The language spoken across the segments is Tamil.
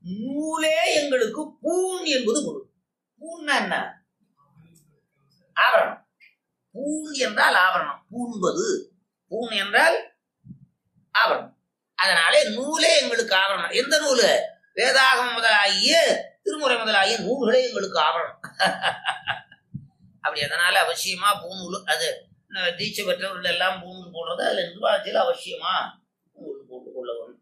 நூலே எங்களுக்கு பூண் என்பது பொருள் பூன்னா என்ன ஆவரணம் பூண் என்றால் ஆவரணம் பூண்பது பூண் என்றால் ஆவரணம் அதனாலே நூலே எங்களுக்கு ஆவரணம் எந்த நூலு வேதாகம் முதலாகிய திருமுறை முதலாகிய நூல்களே எங்களுக்கு ஆவரணம் அப்படி அதனால அவசியமா பூநூல் அது ந- தீட்சை பெற்றவர்கள் எல்லாம் பூநூல் போடுறது அதுல நிர்வாகத்தில் அவசியமா பூநூல் போட்டு கொள்ள வேணும்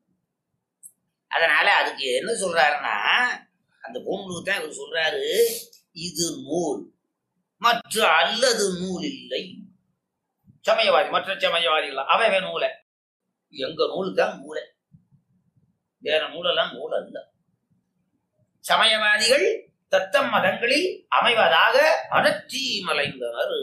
அதனால அதுக்கு என்ன சொல்றாருன்னா அந்த பூநூலுக்கு தான் இவர் சொல்றாரு இது நூல் மற்ற அல்லது நூல் இல்லை சமயவாதி மற்ற சமயவாதிகள் அவன் நூலை எங்க நூல் தான் நூலை வேற நூலெல்லாம் நூல் அல்ல சமயவாதிகள் தத்தம் மதங்களில் அமைவதாக அடற்றி மலைந்தனர்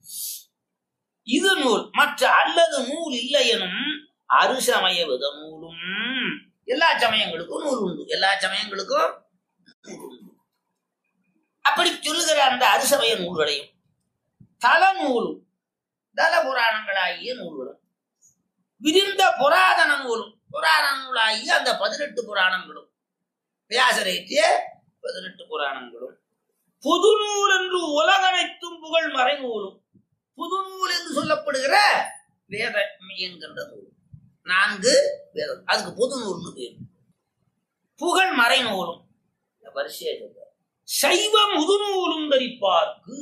இது நூல் மற்ற அல்லது நூல் இல்லை எனும் அருசமய வித நூலும் எல்லா சமயங்களுக்கும் நூல் உண்டு எல்லா சமயங்களுக்கும் நூல் உண்டு அப்படி சொல்லுகிற அந்த அருசமய நூல்களையும் தல நூலும் தல புராணங்களாகிய நூல்களும் விரிந்த புராதன நூலும் புராண நூலாகிய அந்த பதினெட்டு புராணங்களும் வியாசரேற்றிய பதினெட்டு புராணங்களும் புது நூல் என்று உலகனைத்தும் புகழ் மறைநூலும் புது நூல் என்று சொல்லப்படுகிற வேத என்கின்ற நூல் நான்கு வேதம் அதுக்கு புது நூல்னு பேர் புகழ் மறைநூலும் வரிசையா சொல்ற சைவ முதுநூலும் தரிப்பார்க்கு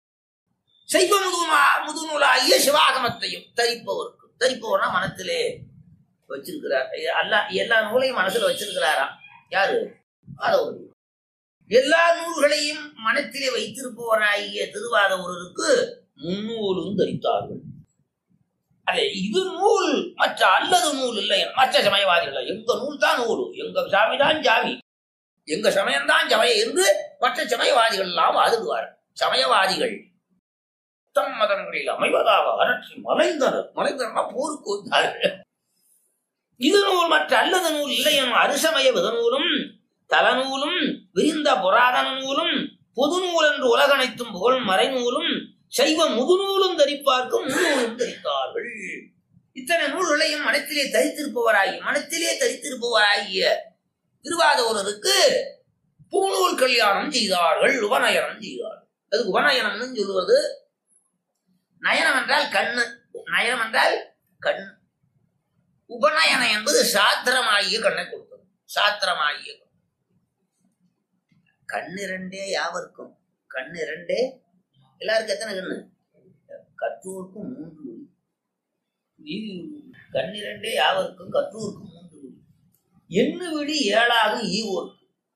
சைவ முதுநூலா முதுநூலாகிய சிவாகமத்தையும் தரிப்பவருக்கு தரிப்பவர்னா மனத்திலே வச்சிருக்கிறார் எல்லா எல்லா நூலையும் மனசுல வச்சிருக்கிறாராம் யாரு மாதவர் எல்லா நூல்களையும் மனத்திலே வைத்திருப்பவராகிய திருவாதவருக்கு முன்னூலும் தரித்தார்கள் அதே இது நூல் மற்ற அல்லது நூல் இல்லை மற்ற சமயவாதிகள் எங்க நூல் தான் நூல் எங்க சாமி தான் ஜாமி எங்க சமயம் தான் சமயம் என்று மற்ற சமயவாதிகள் எல்லாம் வாதிடுவார் சமயவாதிகள் தம் மதங்களில் அமைவதாக அரற்றி மலைந்தனர் மலைந்தனா போருக்கு வந்தார்கள் இது நூல் மற்ற அல்லது நூல் இல்லை எனும் அரிசமய விதநூலும் தலநூலும் விரிந்த புராதன நூலும் பொது நூல் என்று உலகனைத்தும் புகழ் மறைநூலும் சைவ முதுநூலும் தரிப்பார்க்கும் முன்னூலும் தரித்தார்கள் இத்தனை நூல்களையும் மனத்திலே தரித்திருப்பவராகி மனத்திலே தரித்திருப்பவராகிய திருவாதூரருக்கு பூநூல் கல்யாணம் செய்தார்கள் உபநயனம் செய்தார்கள் அதுக்கு உபநயனம்னு சொல்லுவது நயனம் என்றால் கண்ணு நயனம் என்றால் கண் உபநயனம் என்பது சாத்திரமாகிய கண்ணை கொடுப்பது சாத்திரமாகிய கண். கண்ணிரண்டே யாவருக்கும் கண்ணிரண்டே எல்லாருக்கும் எத்தனை கண்ணு கற்றோருக்கும் மூன்று ஒளி. நீதி கண்ணிரண்டே யாவருக்கும் கற்றோருக்கும் மூன்று ஒளி. எண்ணு விழி ஏழாக ஈவோருக்கு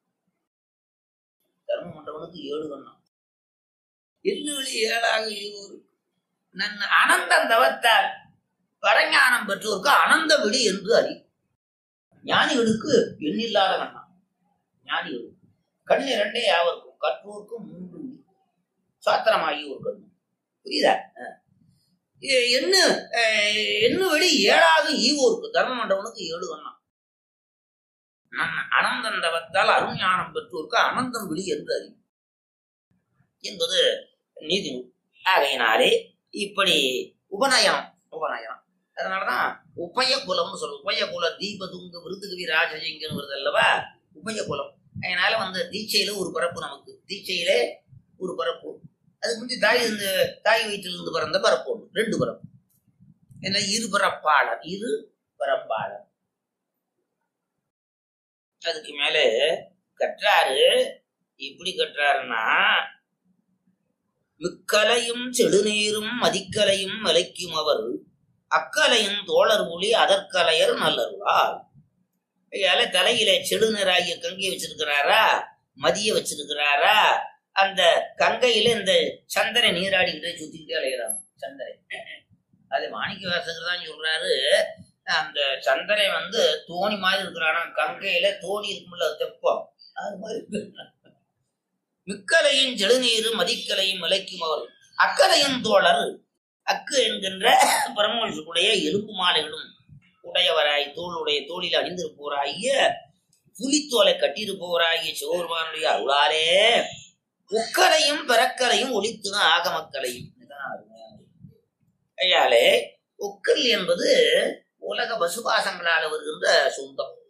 தர்ம மண்டபனுக்கு ஏழு கண்ணம் எண்ணு விழி ஏழாக ஈவோருக்கு நன் அனந்தம் தவத்தால் பரஞானம் பெற்றோருக்கு அனந்த விழி என்று அறி ஞானிகளுக்கு எண்ணில்லாத கண்ணம் ஞானிகளுக்கு கண் இரண்டே யாவருக்கும் கற்றோருக்கும் மூன்று விழி சாத்திரமாகி ஒரு கண்ணு புரியுதா அஹ். எ- எண்ணு அஹ், எண்ணு வெளி ஏழாவது ஈவோருக்கு தர்ம மண்டபனுக்கு ஏழு கண்ணம் நம் அனந்தந்தவத்தால் அருஞானம் பெற்றோருக்கு அனந்தம் விழி என்று அறிவு என்பது நீதி நூல். ஆகையினாலே இப்படி உபநயனம் உபநயனம் அதனாலதான் உப்பய குலம்னு சொல்லுவோம் உப்பய குல தீபதுங்க விருதுகவி ராஜஜிங்கன்னு வருது அல்லவா உப்பய குலம் அதனால வந்து தீட்சையில ஒரு பரப்பு நமக்கு தீட்சையிலே ஒரு பரப்பு அதுக்கு முந்தி தாய் இருந்து தாய் வயிற்றிலிருந்து பிறந்த பரப்பு ஒன்று ரெண்டு பரப்பு என்ன இரு பரப்பாளர் இரு பரப்பாளர் அதுக்கு மேலே கற்றாரு எப்படி கற்றாருன்னா மிக்கலையும் செடுநீரும் மதிக்கலையும் மலைக்கும் அவர் அக்கலையும் தோழர் ஒளி அதற்கலையர் நல்லருளார் ஐயால தலையில செடுநீராகிய கங்கை வச்சிருக்கிறாரா மதிய வச்சிருக்கிறாரா அந்த கங்கையில இந்த சந்திரனை நீராடிக்கிட்டே சுத்திக்கிட்டே அலைகிறாங்க சந்திரன் அது மாணிக்க வாசகர் தான் சொல்றாரு அந்த சந்திரனை வந்து தோணி மாதிரி இருக்கிறானா கங்கையில தோணி இருக்கும்ல தெப்பம் அது மாதிரி இருக்கு. மிக்கலையும் செழுநீரு மதிக்கலையும் மலைக்கும் அவர் அக்கலையும் தோழர் அக்கு என்கின்ற பரமோஷுடைய எலும்பு மாலைகளும் உடையவராய் தோளுடைய தோளில் அணிந்திருப்பவராகிய புலித்தோலை கட்டியிருப்பவராகிய சிவபெருமானுடைய அருளாலே உக்கலையும் பிறக்கலையும் ஒளித்துன ஆகமக்கலையும் இதுதான் அருமையானது. ஐயாலே உக்கல் என்பது உலக பசுபாசங்களால் வருகின்ற சொந்தம்